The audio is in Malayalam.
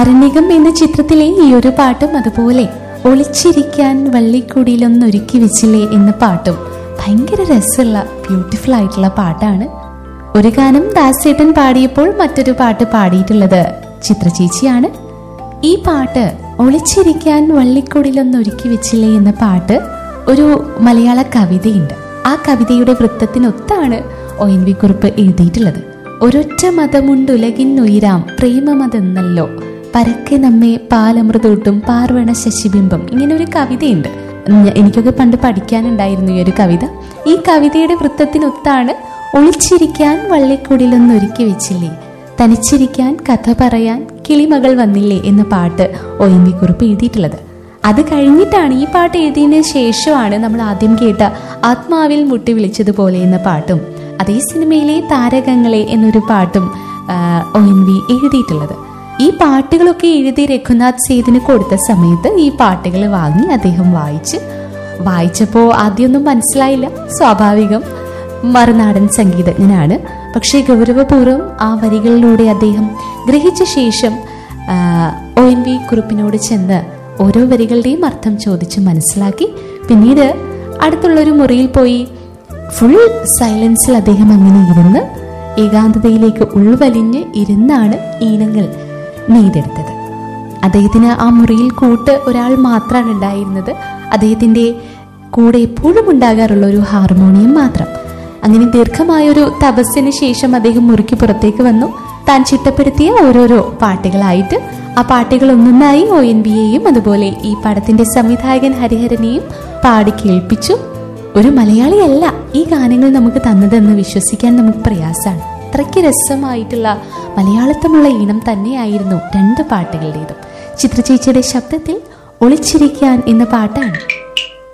ആരണ്യകം എന്ന ചിത്രത്തിലെ ഈ ഒരു പാട്ടും അതുപോലെ ഒളിച്ചിരിക്കാൻ വള്ളിക്കുടിയിലൊന്നൊരുക്കി വെച്ചില്ലേ എന്ന പാട്ടും ഭയങ്കര രസമുള്ള ബ്യൂട്ടിഫുൾ ആയിട്ടുള്ള പാട്ടാണ് ഒരു ഗാനം ദാസേട്ടൻ പാടിയപ്പോൾ മറ്റൊരു പാട്ട് പാടിയിട്ടുള്ളത് ചിത്രചേച്ചിയാണ് ഈ പാട്ട് ഒളിച്ചിരിക്കാൻ വള്ളിക്കുടിലൊന്നൊരുക്കി വെച്ചില്ലേ എന്ന പാട്ട് ഒരു മലയാള കവിതയുണ്ട് ആ കവിതയുടെ വൃത്തത്തിനൊത്താണ് ഒ എൻ വി കുറിപ്പ് എഴുതിയിട്ടുള്ളത് ഒരൊറ്റ മതമുണ്ടുലകിന്നുയരാം പ്രേമമതെന്നല്ലോ പരക്കെ നമ്മെ പാലമൃതൂട്ടും പാർവണ ശശിബിംബം ഇങ്ങനെ ഒരു കവിതയുണ്ട് ഞ- എനിക്കൊക്കെ പണ്ട് പഠിക്കാനുണ്ടായിരുന്നു ഈ ഒരു കവിത ഈ കവിതയുടെ വൃത്തത്തിനൊത്താണ് ഒളിച്ചിരിക്കാൻ വള്ളിക്കുടിലൊന്നൊരുക്കി വെച്ചില്ലേ തനിച്ചിരിക്കാൻ കഥ പറയാൻ കിളിമകൾ വന്നില്ലേ എന്ന പാട്ട് ഒ എൻ വി കുറിപ്പ് എഴുതിയിട്ടുള്ളത് അത് കഴിഞ്ഞിട്ടാണ് ഈ പാട്ട് എഴുതിയതിന് ശേഷമാണ് നമ്മൾ ആദ്യം കേട്ട ആത്മാവിൽ മുട്ടി വിളിച്ചതുപോലെ എന്ന പാട്ടും അതേ സിനിമയിലെ താരകങ്ങളെ എന്നൊരു പാട്ടും ഒ എൻ വി എഴുതിയിട്ടുള്ളത് ഈ പാട്ടുകളൊക്കെ എഴുതി രഘുനാഥ് സേതിന് കൊടുത്ത സമയത്ത് ഈ പാട്ടുകൾ വാങ്ങി അദ്ദേഹം വായിച്ച് വായിച്ചപ്പോൾ ആദ്യമൊന്നും മനസ്സിലായില്ല സ്വാഭാവികം മറുനാടൻ സംഗീതജ്ഞനാണ് പക്ഷേ ഗൗരവപൂർവ്വം ആ വരികളിലൂടെ അദ്ദേഹം ഗ്രഹിച്ച ശേഷം ഒ എൻ വി കുറിപ്പിനോട് ചെന്ന് ഓരോ വരികളുടെയും അർത്ഥം ചോദിച്ച് മനസ്സിലാക്കി പിന്നീട് അടുത്തുള്ളൊരു മുറിയിൽ പോയി ഫുൾ സൈലൻസിൽ അദ്ദേഹം അങ്ങനെ ഇരുന്ന് ഏകാന്തതയിലേക്ക് ഉൾവലിഞ്ഞ് ഇരുന്നാണ് ഈണങ്ങൾ നെയ്തെടുത്തത് അദ്ദേഹത്തിന് ആ മുറിയിൽ കൂട്ട് ഒരാൾ മാത്രമാണ് ഉണ്ടായിരുന്നത് അദ്ദേഹത്തിന്റെ കൂടെ എപ്പോഴും ഉണ്ടാകാറുള്ള ഒരു ഹാർമോണിയം മാത്രം അങ്ങനെ ദീർഘമായൊരു തപസ്സിന് ശേഷം അദ്ദേഹം മുറിക്ക് പുറത്തേക്ക് വന്നു താൻ ചിട്ടപ്പെടുത്തിയ ഓരോരോ പാട്ടുകളായിട്ട് ആ പാട്ടുകൾ ഒന്നൊന്നായി ഒ എൻ ബിയെയും അതുപോലെ ഈ പടത്തിന്റെ സംവിധായകൻ ഹരിഹരനെയും പാടി കേൾപ്പിച്ചു ഒരു മലയാളിയല്ല ഈ ഗാനങ്ങൾ നമുക്ക് തന്നതെന്ന് വിശ്വസിക്കാൻ നമുക്ക് പ്രയാസമാണ് അത്രയ്ക്ക് രസമായിട്ടുള്ള മലയാളത്തമുള്ള ഈണം തന്നെയായിരുന്നു രണ്ട് പാട്ടുകളുടേതും ചിത്രചേച്ചിയുടെ ശബ്ദത്തിൽ ഒളിച്ചിരിക്കാൻ എന്ന പാട്ടാണ്